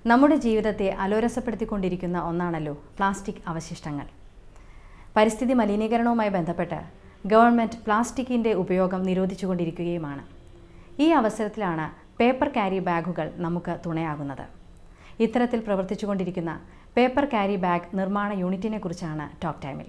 നമ്മുടെ ജീവിതത്തെ അലോരസപ്പെടുത്തിക്കൊണ്ടിരിക്കുന്ന ഒന്നാണല്ലോ പ്ലാസ്റ്റിക് അവശിഷ്ടങ്ങൾ പരിസ്ഥിതി മലിനീകരണവുമായി ബന്ധപ്പെട്ട് ഗവൺമെൻറ് പ്ലാസ്റ്റിക്കിൻ്റെ ഉപയോഗം നിരോധിച്ചുകൊണ്ടിരിക്കുകയുമാണ് ഈ അവസരത്തിലാണ് പേപ്പർ ക്യാരി ബാഗുകൾ നമുക്ക് തുണയാകുന്നത് ഇത്തരത്തിൽ പ്രവർത്തിച്ചുകൊണ്ടിരിക്കുന്ന പേപ്പർ ക്യാരി ബാഗ് നിർമ്മാണ യൂണിറ്റിനെ കുറിച്ചാണ് ടോക്ക് ടൈമിൽ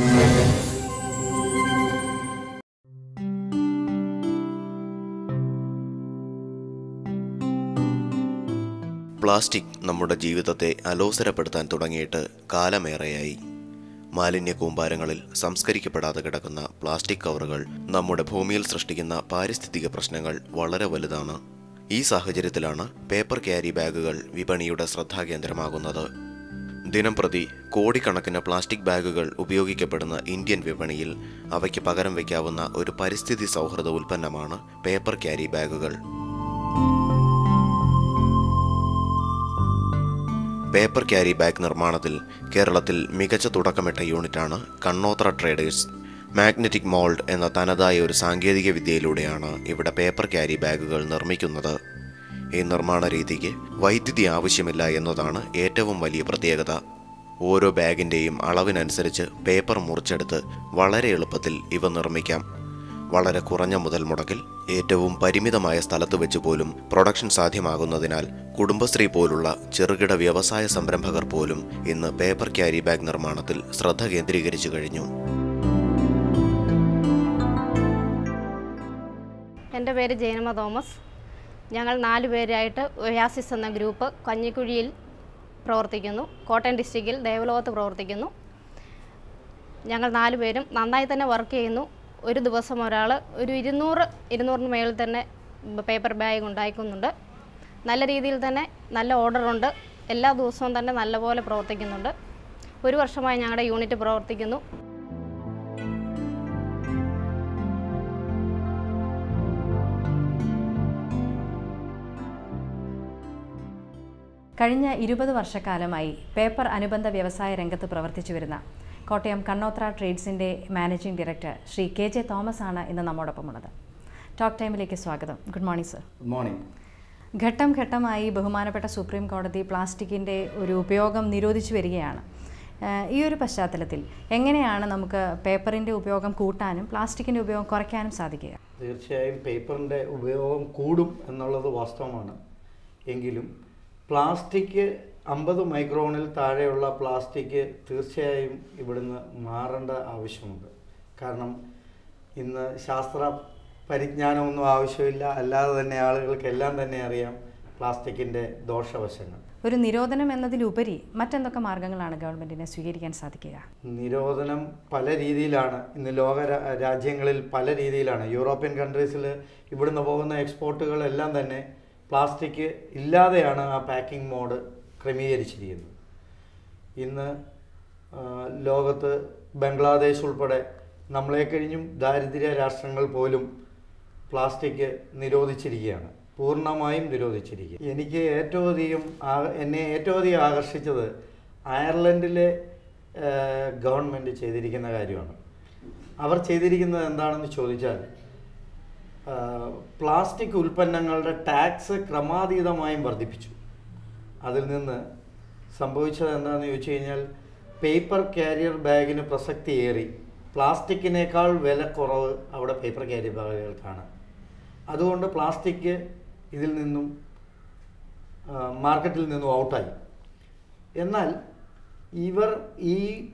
പ്ലാസ്റ്റിക് നമ്മുടെ ജീവിതത്തെ അലോസരപ്പെടുത്താൻ തുടങ്ങിയിട്ട് കാലമേറെയായി മാലിന്യ കൂമ്പാരങ്ങളിൽ സംസ്കരിക്കപ്പെടാതെ കിടക്കുന്ന പ്ലാസ്റ്റിക് കവറുകൾ നമ്മുടെ ഭൂമിയിൽ സൃഷ്ടിക്കുന്ന പാരിസ്ഥിതിക പ്രശ്നങ്ങൾ വളരെ വലുതാണ് ഈ സാഹചര്യത്തിലാണ് പേപ്പർ ക്യാരി ബാഗുകൾ വിപണിയുടെ ശ്രദ്ധാകേന്ദ്രമാകുന്നത് ദിനം പ്രതി കോടിക്കണക്കിന് പ്ലാസ്റ്റിക് ബാഗുകൾ ഉപയോഗിക്കപ്പെടുന്ന ഇന്ത്യൻ വിപണിയിൽ അവയ്ക്ക് പകരം വയ്ക്കാവുന്ന ഒരു പരിസ്ഥിതി സൗഹൃദ ഉൽപ്പന്നമാണ് പേപ്പർ ക്യാരി ബാഗുകൾ പേപ്പർ ക്യാരി ബാഗ് നിർമ്മാണത്തിൽ കേരളത്തിൽ മികച്ച തുടക്കമിട്ട യൂണിറ്റാണ് കണ്ണോത്ര ട്രേഡേഴ്സ് മാഗ്നറ്റിക് മോൾഡ് എന്ന തനതായ ഒരു സാങ്കേതിക വിദ്യയിലൂടെയാണ് ഇവിടെ പേപ്പർ ക്യാരി ബാഗുകൾ നിർമ്മിക്കുന്നത് ഈ നിർമ്മാണ രീതിക്ക് വൈദ്യുതി ആവശ്യമില്ല എന്നതാണ് ഏറ്റവും വലിയ പ്രത്യേകത ഓരോ ബാഗിൻ്റെയും അളവിനനുസരിച്ച് പേപ്പർ മുറിച്ചെടുത്ത് വളരെ എളുപ്പത്തിൽ ഇവ നിർമ്മിക്കാം വളരെ കുറഞ്ഞ മുതൽ മുടക്കിൽ ഏറ്റവും പരിമിതമായ സ്ഥലത്ത് വെച്ച് പോലും പ്രൊഡക്ഷൻ സാധ്യമാകുന്നതിനാൽ കുടുംബശ്രീ പോലുള്ള ചെറുകിട വ്യവസായ സംരംഭകർ പോലും ഇന്ന് പേപ്പർ ക്യാരി ബാഗ് നിർമ്മാണത്തിൽ ശ്രദ്ധ കേന്ദ്രീകരിച്ചു കഴിഞ്ഞു എൻ്റെ പേര് ജൈനമ തോമസ് ഞങ്ങൾ നാല് പേരായിട്ട് ഒയാസിസ് എന്ന ഗ്രൂപ്പ് കഞ്ഞിക്കുഴിയിൽ പ്രവർത്തിക്കുന്നു കോട്ടയം ഡിസ്ട്രിക്റ്റിൽ ദേവലോകത്ത് പ്രവർത്തിക്കുന്നു ഞങ്ങൾ നാല് പേരും നന്നായി തന്നെ വർക്ക് ചെയ്യുന്നു ഒരു ദിവസം ഒരാൾ ഒരു ഇരുന്നൂറ് ഇരുന്നൂറിന് മേളിൽ തന്നെ പേപ്പർ ബാഗ് ഉണ്ടാക്കുന്നുണ്ട് നല്ല രീതിയിൽ തന്നെ നല്ല ഓർഡറുണ്ട് എല്ലാ ദിവസവും തന്നെ നല്ലപോലെ പ്രവർത്തിക്കുന്നുണ്ട് ഒരു വർഷമായി ഞങ്ങളുടെ യൂണിറ്റ് പ്രവർത്തിക്കുന്നു കഴിഞ്ഞ ഇരുപത് വർഷക്കാലമായി പേപ്പർ അനുബന്ധ വ്യവസായ രംഗത്ത് പ്രവർത്തിച്ചു വരുന്ന കോട്ടയം കണ്ണോത്ര ട്രേഡ്സിൻ്റെ managing director Shri K J Thomas ആണ് ഇന്ന് നമ്മോടൊപ്പമുള്ളത് ടോക്ക് ടൈമിലേക്ക് സ്വാഗതം good morning sir good morning ഘട്ടം ഘട്ടമായി ബഹുമാനപ്പെട്ട സുപ്രീം കോടതി പ്ലാസ്റ്റിക്കിൻ്റെ ഒരു ഉപയോഗം നിരോധിച്ചു വരികയാണ് ഏഹ് ഈ ഒരു പശ്ചാത്തലത്തിൽ എങ്ങനെയാണ് നമുക്ക് പേപ്പറിൻ്റെ ഉപയോഗം കൂട്ടാനും പ്ലാസ്റ്റിക്കിൻ്റെ ഉപയോഗം കുറയ്ക്കാനും സാധിക്കുക തീർച്ചയായും പേപ്പറിൻ്റെ ഉപയോഗം കൂടും എന്നുള്ളത് വാസ്തവമാണ് എങ്കിലും പ്ലാസ്റ്റിക് അമ്പത് മൈക്രോണിൽ താഴെയുള്ള പ്ലാസ്റ്റിക് തീർച്ചയായും ഇവിടുന്ന് മാറേണ്ട ആവശ്യമുണ്ട് കാരണം ഇന്ന് ശാസ്ത്ര പരിജ്ഞാനമൊന്നും ആവശ്യമില്ല അല്ലാതെ തന്നെ ആളുകൾക്കെല്ലാം തന്നെ അറിയാം പ്ലാസ്റ്റിക്കിൻ്റെ ദോഷവശങ്ങൾ ഒരു നിരോധനം എന്നതിലുപരി മറ്റെന്തൊക്കെ മാർഗങ്ങളാണ് ഗവൺമെൻറ്റിനെ സ്വീകരിക്കാൻ സാധിക്കുക നിരോധനം പല രീതിയിലാണ് ഇന്ന് ലോക രാ- രാജ്യങ്ങളിൽ പല രീതിയിലാണ് യൂറോപ്യൻ കൺട്രീസിൽ ഇവിടുന്ന് പോകുന്ന എക്സ്പോർട്ടുകളെല്ലാം തന്നെ പ്ലാസ്റ്റിക് ഇല്ലാതെയാണ് ആ പാക്കിംഗ് മോഡ് ക്രമീകരിച്ചിരിക്കുന്നത് ഇന്ന് ആ, ലോകത്ത് ബംഗ്ലാദേശ് ഉൾപ്പെടെ നമ്മളെ കഴിഞ്ഞും ദാരിദ്ര്യ രാഷ്ട്രങ്ങൾ പോലും പ്ലാസ്റ്റിക് നിരോധിച്ചിരിക്കുകയാണ് പൂർണ്ണമായും നിരോധിച്ചിരിക്കുക എനിക്ക് ഏറ്റവും അധികം ആ- എന്നെ ഏറ്റവും അധികം ആകർഷിച്ചത് അയർലൻഡിലെ ഗവൺമെൻറ് ചെയ്തിരിക്കുന്ന കാര്യമാണ് അവർ ചെയ്തിരിക്കുന്നത് എന്താണെന്ന് ചോദിച്ചാൽ ആ, പ്ലാസ്റ്റിക് ഉൽപ്പന്നങ്ങളുടെ ടാക്സ് ക്രമാതീതമായും വർദ്ധിപ്പിച്ചു അതിൽ നിന്ന് സംഭവിച്ചത് എന്താണെന്ന് ചോദിച്ചു കഴിഞ്ഞാൽ പേപ്പർ കാരിയർ ബാഗിന് പ്രസക്തി ഏറി പ്ലാസ്റ്റിക്കിനേക്കാൾ വില കുറവ് അവിടെ പേപ്പർ കാരിയർ ബാഗുകൾക്കാണ് അതുകൊണ്ട് പ്ലാസ്റ്റിക് ഇതിൽ നിന്നും ആ, മാർക്കറ്റിൽ നിന്നും ഔട്ടായി എന്നാൽ ഇവർ ഈ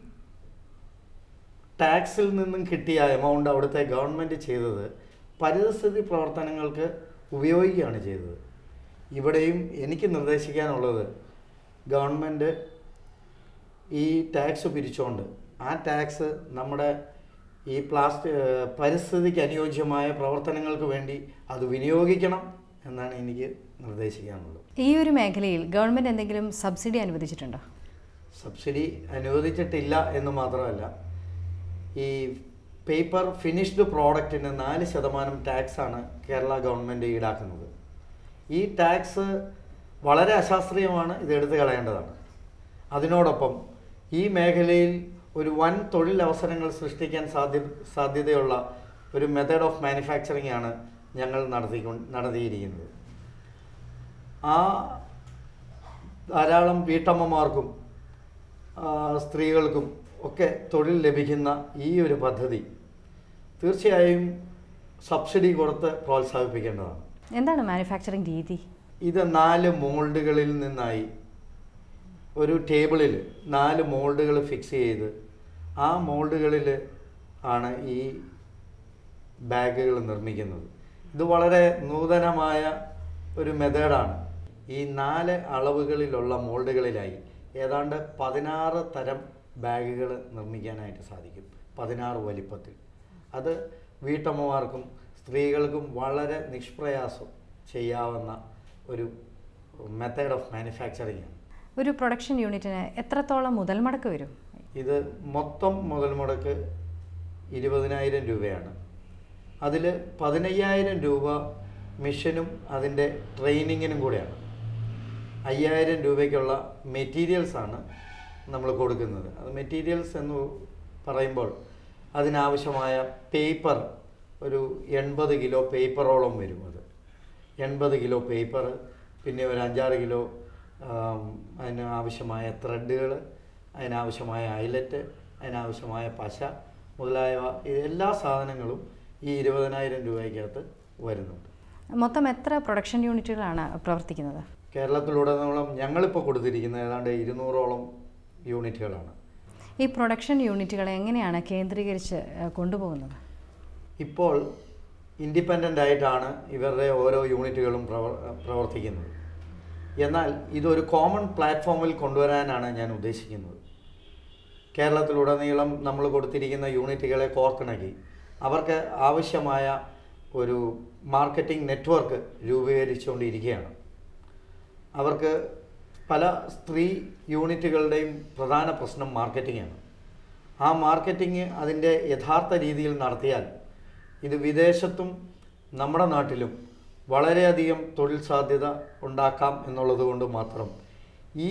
ടാക്സിൽ നിന്നും കിട്ടിയ എമൗണ്ട് അവിടുത്തെ ഗവൺമെൻറ് ചെയ്തത് പരിസ്ഥിതി പ്രവർത്തനങ്ങൾക്ക് ഉപയോഗിക്കുകയാണ് ചെയ്തത് ഇവിടെയും എനിക്ക് നിർദ്ദേശിക്കാനുള്ളത് ഗവൺമെൻറ് ഈ ടാക്സ് പിരിച്ചുകൊണ്ട് ആ ടാക്സ് നമ്മുടെ ഈ പ്ലാസ്റ്റി പരിസ്ഥിതിക്ക് അനുയോജ്യമായ പ്രവർത്തനങ്ങൾക്ക് വേണ്ടി അത് വിനിയോഗിക്കണം എന്നാണ് എനിക്ക് നിർദ്ദേശിക്കാനുള്ളത് ഈ ഒരു മേഖലയിൽ ഗവൺമെൻറ് എന്തെങ്കിലും സബ്സിഡി അനുവദിച്ചിട്ടുണ്ടോ സബ്സിഡി അനുവദിച്ചിട്ടില്ല എന്ന് മാത്രമല്ല ഈ പേപ്പർ ഫിനിഷ്ഡ് പ്രോഡക്റ്റിന് നാല് ശതമാനം ടാക്സാണ് കേരള ഗവൺമെൻറ് ഈടാക്കുന്നത് ഈ ടാക്സ് വളരെ അശാസ്ത്രീയമാണ് ഇത് എടുത്തു കളയേണ്ടതാണ് അതിനോടൊപ്പം ഈ മേഖലയിൽ ഒരു വൻ തൊഴിലവസരങ്ങൾ സൃഷ്ടിക്കാൻ സാധ്യ സാധ്യതയുള്ള ഒരു മെത്തേഡ് ഓഫ് മാനുഫാക്ചറിംഗ് ആണ് ഞങ്ങൾ നടത്തിക്കൊണ്ട് നടത്തിയിരിക്കുന്നത് ആ ധാരാളം വീട്ടമ്മമാർക്കും ആ, സ്ത്രീകൾക്കും ഒക്കെ തൊഴിൽ ലഭിക്കുന്ന ഈ ഒരു പദ്ധതി തീർച്ചയായും സബ്സിഡി കൊടുത്ത് പ്രോത്സാഹിപ്പിക്കേണ്ടതാണ് എന്താണ് മാനുഫാക്ചറിങ് രീതി ഇത് നാല് മോൾഡുകളിൽ നിന്നായി ഒരു ടേബിളിൽ നാല് മോൾഡുകൾ ഫിക്സ് ചെയ്ത് ആ മോൾഡുകളിൽ ആണ് ഈ ബാഗുകൾ നിർമ്മിക്കുന്നത് ഇത് വളരെ നൂതനമായ ഒരു മെത്തേഡാണ് ഈ നാല് അളവുകളിലുള്ള മോൾഡുകളിലായി ഏതാണ്ട് പതിനാറ് തരം ബാഗുകൾ നിർമ്മിക്കാനായിട്ട് സാധിക്കും പതിനാറ് വലിപ്പത്തിൽ അത് വീട്ടമ്മമാർക്കും സ്ത്രീകൾക്കും വളരെ നിഷ്പ്രയാസം ചെയ്യാവുന്ന ഒരു മെത്തേഡ് ഓഫ് മാനുഫാക്ചറിങ് ആണ് ഒരു പ്രൊഡക്ഷൻ യൂണിറ്റിന് എത്രത്തോളം മുതൽ മുടക്ക് വരും ഇത് മൊത്തം മുതൽ മുടക്ക് ഇരുപതിനായിരം രൂപയാണ് അതിൽ പതിനയ്യായിരം രൂപ മിഷനും അതിൻ്റെ ട്രെയിനിങ്ങിനും കൂടെയാണ് അയ്യായിരം രൂപയ്ക്കുള്ള മെറ്റീരിയൽസ് ആണ് നമ്മൾ കൊടുക്കുന്നത് അത് മെറ്റീരിയൽസ് എന്ന് പറയുമ്പോൾ അതിനാവശ്യമായ പേപ്പർ ഒരു എൺപത് കിലോ പേപ്പറോളം വരും അത് എൺപത് കിലോ പേപ്പർ പിന്നെ ഒരു അഞ്ചാറ് കിലോ ആം, അതിന് ആവശ്യമായ ത്രെഡുകൾ അതിനാവശ്യമായ ഐലറ്റ് അതിനാവശ്യമായ പശ മുതലായവ ഇത് എല്ലാ സാധനങ്ങളും ഈ ഇരുപതിനായിരം രൂപയ്ക്കകത്ത് വരുന്നുണ്ട് മൊത്തം എത്ര പ്രൊഡക്ഷൻ യൂണിറ്റുകളാണ് പ്രവർത്തിക്കുന്നത് കേരളത്തിലുടനീളം ഞങ്ങളിപ്പോൾ കൊടുത്തിരിക്കുന്ന ഏതാണ്ട് ഇരുന്നൂറോളം യൂണിറ്റുകളാണ് ഈ പ്രൊഡക്ഷൻ യൂണിറ്റുകളെ എങ്ങനെയാണ് കേന്ദ്രീകരിച്ച് ഏഹ്, കൊണ്ടുപോകുന്നത് ഇപ്പോൾ ഇൻഡിപെൻഡൻ്റ് ആയിട്ടാണ് ഇവരുടെ ഓരോ യൂണിറ്റുകളും പ്രവർ പ്രവർത്തിക്കുന്നത് എന്നാൽ ഇതൊരു കോമൺ പ്ലാറ്റ്ഫോമിൽ കൊണ്ടുവരാനാണ് ഞാൻ ഉദ്ദേശിക്കുന്നത് കേരളത്തിലുടനീളം നമ്മൾ കൊടുത്തിരിക്കുന്ന യൂണിറ്റുകളെ കോർത്തിണക്കി അവർക്ക് ആവശ്യമായ ഒരു മാർക്കറ്റിംഗ് നെറ്റ്വർക്ക് രൂപീകരിച്ചുകൊണ്ടിരിക്കുകയാണ് അവർക്ക് പല സ്ത്രീ യൂണിറ്റുകളുടെയും പ്രധാന പ്രശ്നം മാർക്കറ്റിംഗ് ആണ് ആ മാർക്കറ്റിംഗ് അതിൻ്റെ യഥാർത്ഥ രീതിയിൽ നടത്തിയാൽ ഇത് വിദേശത്തും നമ്മുടെ നാട്ടിലും വളരെയധികം തൊഴിൽ സാധ്യത ഉണ്ടാക്കാം എന്നുള്ളത് കൊണ്ട് മാത്രം ഈ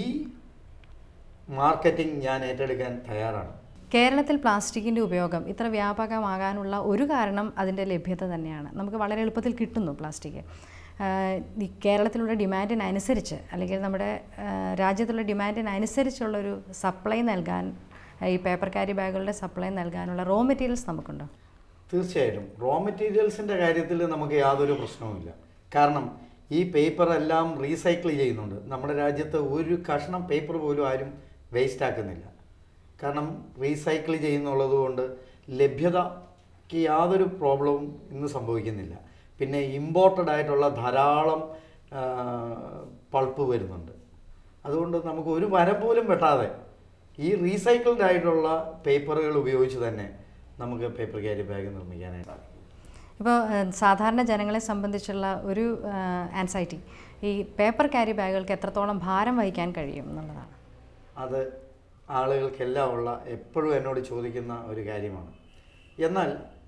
മാർക്കറ്റിംഗ് ഞാൻ ഏറ്റെടുക്കാൻ തയ്യാറാണ് കേരളത്തിൽ പ്ലാസ്റ്റിക്കിൻ്റെ ഉപയോഗം ഇത്ര വ്യാപകമാകാനുള്ള ഒരു കാരണം അതിൻ്റെ ലഭ്യത തന്നെയാണ് നമുക്ക് വളരെ എളുപ്പത്തിൽ കിട്ടുന്നു പ്ലാസ്റ്റിക് ആഹ് ഈ കേരളത്തിലുള്ള ഡിമാൻഡിനനുസരിച്ച് അല്ലെങ്കിൽ നമ്മുടെ ആഹ് രാജ്യത്തുള്ള ഡിമാൻഡിനനുസരിച്ചുള്ളൊരു സപ്ലൈ നൽകാൻ ഈ പേപ്പർ ക്യാരി ബാഗുകളുടെ സപ്ലൈ നൽകാനുള്ള റോ മെറ്റീരിയൽസ് നമുക്കുണ്ടോ തീർച്ചയായിട്ടും റോ മെറ്റീരിയൽസിൻ്റെ കാര്യത്തിൽ നമുക്ക് യാതൊരു പ്രശ്നവുമില്ല കാരണം ഈ പേപ്പർ എല്ലാം റീസൈക്കിൾ ചെയ്യുന്നുണ്ട് നമ്മുടെ രാജ്യത്ത് ഒരു കഷ്ണം പേപ്പർ പോലും ആരും വേസ്റ്റ് ആക്കുന്നില്ല കാരണം റീസൈക്കിൾ ചെയ്യുന്നുള്ളത് കൊണ്ട് ലഭ്യതയ്ക്ക് യാതൊരു പ്രോബ്ലവും ഇന്ന് സംഭവിക്കുന്നില്ല പിന്നെ ഇമ്പോർട്ടഡ് ആയിട്ടുള്ള ധാരാളം പൾപ്പ് വരുന്നുണ്ട് അതുകൊണ്ട് നമുക്ക് ഒരു മരം പോലും വെട്ടാതെ ഈ റീസൈക്കിൾഡ് ആയിട്ടുള്ള പേപ്പറുകൾ ഉപയോഗിച്ച് തന്നെ നമുക്ക് പേപ്പർ ക്യാരി ബാഗ് നിർമ്മിക്കാനായിട്ട് സാധിക്കും ഇപ്പോൾ ഏഹ്, സാധാരണ ജനങ്ങളെ സംബന്ധിച്ചുള്ള ഒരു ആൻസൈറ്റി ഈ പേപ്പർ ക്യാരി ബാഗുകൾക്ക് എത്രത്തോളം ഭാരം വഹിക്കാൻ കഴിയും എന്നുള്ളതാണ് അത് ആളുകൾക്കെല്ലാം ഉള്ള എപ്പോഴും എന്നോട് ചോദിക്കുന്ന ഒരു കാര്യമാണ് എന്നാൽ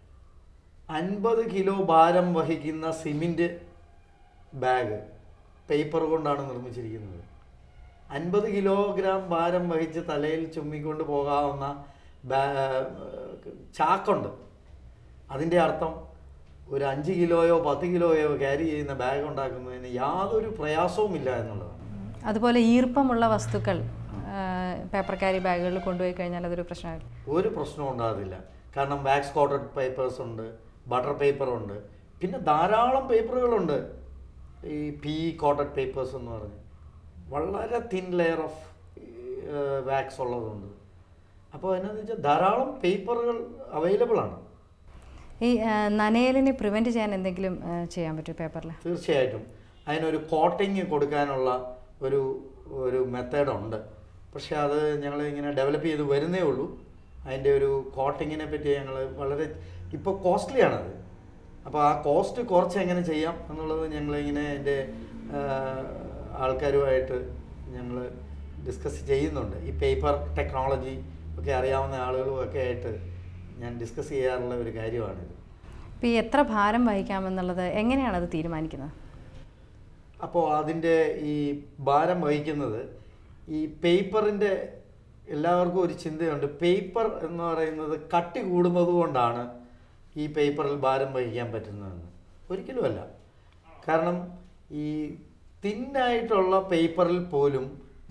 അൻപത് കിലോ ഭാരം വഹിക്കുന്ന സിമെൻറ്റ് ബാഗ് പേപ്പർ കൊണ്ടാണ് നിർമ്മിച്ചിരിക്കുന്നത് അൻപത് കിലോഗ്രാം ഭാരം വഹിച്ച് തലയിൽ ചുമ്മിക്കൊണ്ട് പോകാവുന്ന ബാ- ചാക്കുണ്ട് അതിൻ്റെ അർത്ഥം ഒരു അഞ്ച് കിലോയോ പത്ത് കിലോയോ ക്യാരി ചെയ്യുന്ന ബാഗ് ഉണ്ടാക്കുന്നതിന് യാതൊരു പ്രയാസവുമില്ല എന്നുള്ളതാണ് അതുപോലെ ഈർപ്പമുള്ള വസ്തുക്കൾ പേപ്പർ ക്യാരി ബാഗുകളിൽ കൊണ്ടുപോയി കഴിഞ്ഞാൽ അതൊരു പ്രശ്നമായിട്ട് ഒരു പ്രശ്നവും ഉണ്ടാകത്തില്ല കാരണം വാക്സ് കോട്ടഡ് പേപ്പേഴ്സ് ഉണ്ട് ബട്ടർ പേപ്പർ ഉണ്ട് പിന്നെ ധാരാളം പേപ്പറുകളുണ്ട് ഈ പി കോട്ടഡ് പേപ്പേഴ്സ് എന്ന് പറഞ്ഞ് വളരെ തിൻ ലെയർ ഓഫ് വാക്സ് ഉള്ളതുണ്ട് അപ്പോൾ എന്നാന്ന് വെച്ചാൽ ധാരാളം പേപ്പറുകൾ അവൈലബിൾ ആണ് ഈ ആ, നനയലിനെ പ്രിവെൻറ്റ് ചെയ്യാൻ എന്തെങ്കിലും ആ, ചെയ്യാൻ പറ്റുമോ പേപ്പറിൽ തീർച്ചയായിട്ടും അതിനൊരു കോട്ടിങ് കൊടുക്കാനുള്ള ഒരു ഒരു മെത്തേഡുണ്ട് പക്ഷേ അത് ഞങ്ങൾ ഇങ്ങനെ ഡെവലപ്പ് ചെയ്ത് വരുന്നേ ഉള്ളൂ അതിൻ്റെ ഒരു കോട്ടിങ്ങിനെ പറ്റി ഞങ്ങൾ വളരെ ഇപ്പോൾ കോസ്റ്റ്ലിയാണത് അപ്പോൾ ആ കോസ്റ്റ് കുറച്ച് എങ്ങനെ ചെയ്യാം എന്നുള്ളത് ഞങ്ങളിങ്ങനെ അതിൻ്റെ ആൾക്കാരുമായിട്ട് ഞങ്ങൾ ഡിസ്കസ് ചെയ്യുന്നുണ്ട് ഈ പേപ്പർ ടെക്നോളജി ഒക്കെ അറിയാവുന്ന ആളുകളും ഒക്കെ ആയിട്ട് ഞാൻ ഡിസ്കസ് ചെയ്യാറുള്ള ഒരു കാര്യമാണിത് ഇപ്പോൾ ഈ എത്ര ഭാരം വഹിക്കാമെന്നുള്ളത് എങ്ങനെയാണ് അത് തീരുമാനിക്കുന്നത് അപ്പോൾ അതിൻ്റെ ഈ ഭാരം വഹിക്കുന്നത് ഈ പേപ്പറിൻ്റെ എല്ലാവർക്കും ഒരു ചിന്തയുണ്ട് പേപ്പർ എന്ന് പറയുന്നത് കട്ടി കൂടുന്നത് കൊണ്ടാണ് ഈ പേപ്പറിൽ ഭാരം വഹിക്കാൻ പറ്റുന്നതെന്ന് ഒരിക്കലുമല്ല കാരണം ഈ തിന്നായിട്ടുള്ള പേപ്പറിൽ പോലും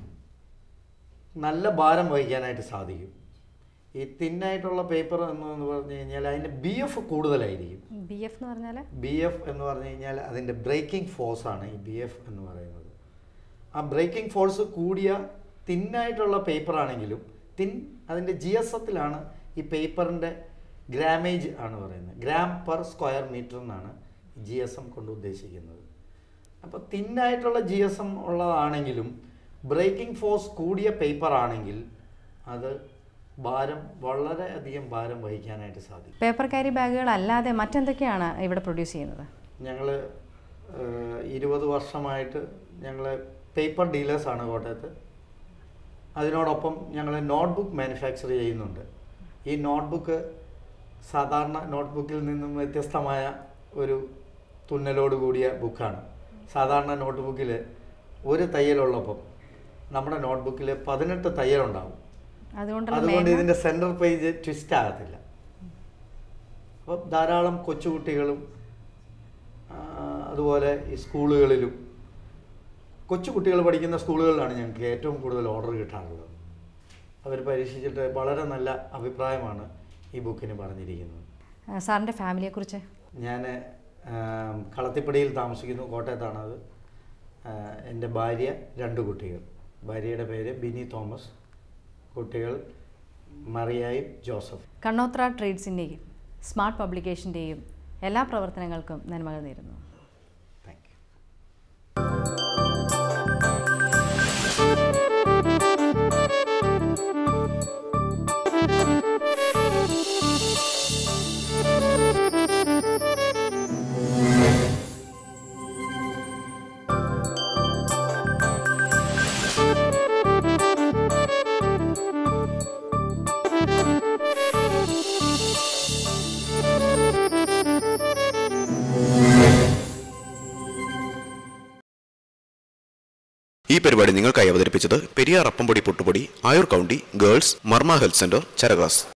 നല്ല ഭാരം വഹിക്കാനായിട്ട് സാധിക്കും ഈ തിന്നായിട്ടുള്ള പേപ്പർ എന്ന് എന്ന് പറഞ്ഞു കഴിഞ്ഞാൽ അതിൻ്റെ ബി എഫ് കൂടുതലായിരിക്കും ബി എഫ് എന്ന് പറഞ്ഞാൽ ബി എഫ് എന്ന് പറഞ്ഞു കഴിഞ്ഞാൽ അതിൻ്റെ ബ്രേക്കിംഗ് ഫോഴ്സ് ആണ് ഈ ബി എഫ് എന്ന് പറയുന്നത് ആ ബ്രേക്കിംഗ് ഫോഴ്സ് കൂടിയ തിന്നായിട്ടുള്ള പേപ്പർ ആണെങ്കിലും തിൻ അതിൻ്റെ ജി എസ് എത്തിലാണ് ഈ പേപ്പറിൻ്റെ ഗ്രാമേജ് ആണ് പറയുന്നത് ഗ്രാം പെർ സ്ക്വയർ മീറ്റർ എന്നാണ് ജി എസ് എം കൊണ്ട് ഉദ്ദേശിക്കുന്നത് അപ്പോൾ തിന്നായിട്ടുള്ള ജി എസ് എം ഉള്ളതാണെങ്കിലും ബ്രേക്കിംഗ് ഫോഴ്സ് കൂടിയ പേപ്പർ ആണെങ്കിൽ അത് ഭാരം വളരെയധികം ഭാരം വഹിക്കാനായിട്ട് സാധിക്കും പേപ്പർ ക്യാരി ബാഗുകൾ അല്ലാതെ മറ്റെന്തൊക്കെയാണ് ഇവിടെ പ്രൊഡ്യൂസ് ചെയ്യുന്നത് ഞങ്ങൾ ഇരുപത് വർഷമായിട്ട് ഞങ്ങൾ പേപ്പർ ഡീലേഴ്സാണ് കോട്ടയത്ത് അതിനോടൊപ്പം ഞങ്ങൾ നോട്ട്ബുക്ക് മാനുഫാക്ചർ ചെയ്യുന്നുണ്ട് ഈ നോട്ട്ബുക്ക് സാധാരണ നോട്ട്ബുക്കിൽ നിന്നും വ്യത്യസ്തമായ ഒരു തുന്നലോട് കൂടിയ ബുക്കാണ് സാധാരണ നോട്ട്ബുക്കിൽ ഒരു തയ്യലുള്ളപ്പം നമ്മുടെ നോട്ട്ബുക്കിൽ പതിനെട്ട് തയ്യലുണ്ടാവും അതുകൊണ്ടുള്ള അതുകൊണ്ട് മേന്മ ഇതിൻ്റെ സെൻറ്റർ പേജ് ട്വിസ്റ്റ് ആകത്തില്ല അപ്പം ധാരാളം കൊച്ചുകുട്ടികളും ആ, അതുപോലെ ഈ സ്കൂളുകളിലും കൊച്ചു കുട്ടികൾ പഠിക്കുന്ന സ്കൂളുകളിലാണ് ഞങ്ങൾക്ക് ഏറ്റവും കൂടുതൽ ഓർഡർ കിട്ടാറുള്ളത് അവർ പരീക്ഷിച്ചിട്ട് വളരെ നല്ല അഭിപ്രായമാണ് ഈ ബുക്കിന് പറഞ്ഞിരിക്കുന്നത് ആ, സാറിൻ്റെ ഫാമിലിയെക്കുറിച്ച് ഞാൻ കളത്തിപ്പടിയിൽ താമസിക്കുന്നു കോട്ടയത്താണത് ആ, എൻ്റെ ഭാര്യ രണ്ട് കുട്ടികൾ ഭാര്യയുടെ പേര് ബിനി തോമസ് കുട്ടികൾ മറിയായും ജോസഫ് കണ്ണോത്ര ട്രേഡ്സിൻ്റെയും സ്മാർട്ട് പബ്ലിക്കേഷൻ്റെയും എല്ലാ പ്രവർത്തനങ്ങൾക്കും നന്മകൾ നേരുന്നു താങ്ക് യു ഈ പരിപാടി നിങ്ങൾക്കായി അവതരിപ്പിച്ചത് പെരിയാർ അപ്പംപൊടി പൊട്ടുപൊടി Ayur county girls Marma health centre ചരകാസ്